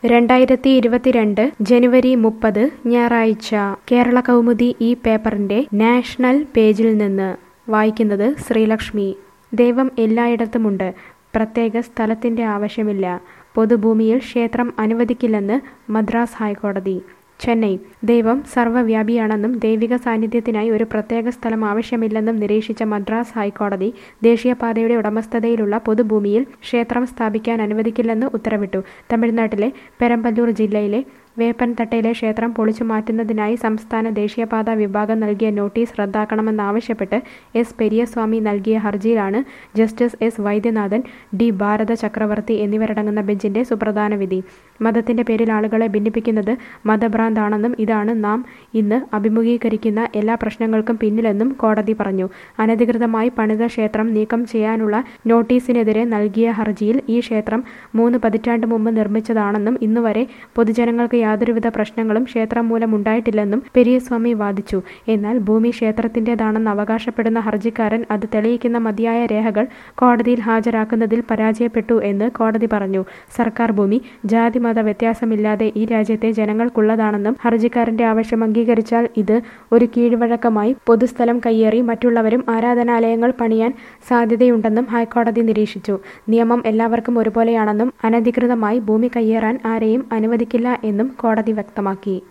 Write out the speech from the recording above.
രണ്ടായിരത്തി ഇരുപത്തിരണ്ട് ജനുവരി മുപ്പത് ഞായറാഴ്ച കേരള കൗമുദി ഈ പേപ്പറിന്റെ നാഷണൽ പേജിൽ നിന്ന് വായിക്കുന്നത് ശ്രീലക്ഷ്മി ദൈവം എല്ലായിടത്തുമുണ്ട് പ്രത്യേക സ്ഥലത്തിന്റെ ആവശ്യമില്ല പൊതുഭൂമിയിൽ ക്ഷേത്രം അനുവദിക്കില്ലെന്ന് മദ്രാസ് ഹൈക്കോടതി ചെന്നൈ ദൈവം സർവ്വവ്യാപിയാണെന്നും ദൈവിക സാന്നിധ്യത്തിനായി ഒരു പ്രത്യേക സ്ഥലം ആവശ്യമില്ലെന്നും നിരീക്ഷിച്ച മദ്രാസ് ഹൈക്കോടതി ദേശീയപാതയുടെ ഉടമസ്ഥതയിലുള്ള പൊതുഭൂമിയിൽ ക്ഷേത്രം സ്ഥാപിക്കാൻ അനുവദിക്കില്ലെന്ന് ഉത്തരവിട്ടു തമിഴ്നാട്ടിലെ പെരമ്പല്ലൂർ ജില്ലയിലെ വേപ്പൻതട്ടയിലെ ക്ഷേത്രം പൊളിച്ചു മാറ്റുന്നതിനായി സംസ്ഥാന ദേശീയപാത വിഭാഗം നൽകിയ നോട്ടീസ് റദ്ദാക്കണമെന്നാവശ്യപ്പെട്ട് എസ് പെരിയസ്വാമി നൽകിയ ഹർജിയിലാണ് justice S Vaidyanathan D Bharatha Chakravarthy എന്നിവരടങ്ങുന്ന ബെഞ്ചിന്റെ സുപ്രധാന വിധി മതത്തിന്റെ പേരിൽ ആളുകളെ ഭിന്നിപ്പിക്കുന്നത് മതഭ്രാന്താണെന്നും ഇതാണ് നാം ഇന്ന് അഭിമുഖീകരിക്കുന്ന എല്ലാ പ്രശ്നങ്ങൾക്കും പിന്നിലെന്നും കോടതി പറഞ്ഞു അനധികൃതമായി പണിത ക്ഷേത്രം നീക്കം ചെയ്യാനുള്ള നോട്ടീസിനെതിരെ നൽകിയ ഹർജിയിൽ ഈ ക്ഷേത്രം മൂന്ന് പതിറ്റാണ്ട് മുമ്പ് നിർമ്മിച്ചതാണെന്നും ഇന്നുവരെ പൊതുജനങ്ങൾക്ക് യാതൊരുവിധ പ്രശ്നങ്ങളും ക്ഷേത്രം മൂലമുണ്ടായിട്ടില്ലെന്നും പെരിയസ്വാമി വാദിച്ചു എന്നാൽ ഭൂമി ക്ഷേത്രത്തിന്റേതാണെന്ന് അവകാശപ്പെടുന്ന ഹർജിക്കാരൻ അത് തെളിയിക്കുന്ന മതിയായ രേഖകൾ കോടതിയിൽ ഹാജരാക്കുന്നതിൽ പരാജയപ്പെട്ടു എന്ന് കോടതി പറഞ്ഞു സർക്കാർ ഭൂമി ജാതി മത വ്യത്യാസമില്ലാതെ ഈ രാജ്യത്തെ ജനങ്ങൾക്കുള്ളതാണെന്നും ഹർജിക്കാരന്റെ ആവശ്യം അംഗീകരിച്ചാൽ ഇത് ഒരു കീഴ്വഴക്കമായി പൊതുസ്ഥലം കയ്യേറി മറ്റുള്ളവരും ആരാധനാലയങ്ങൾ പണിയാൻ സാധ്യതയുണ്ടെന്നും ഹൈക്കോടതി നിരീക്ഷിച്ചു നിയമം എല്ലാവർക്കും ഒരുപോലെയാണെന്നും അനധികൃതമായി ഭൂമി കയ്യേറാൻ ആരെയും അനുവദിക്കില്ല എന്നും കോടതി വ്യക്തമാക്കി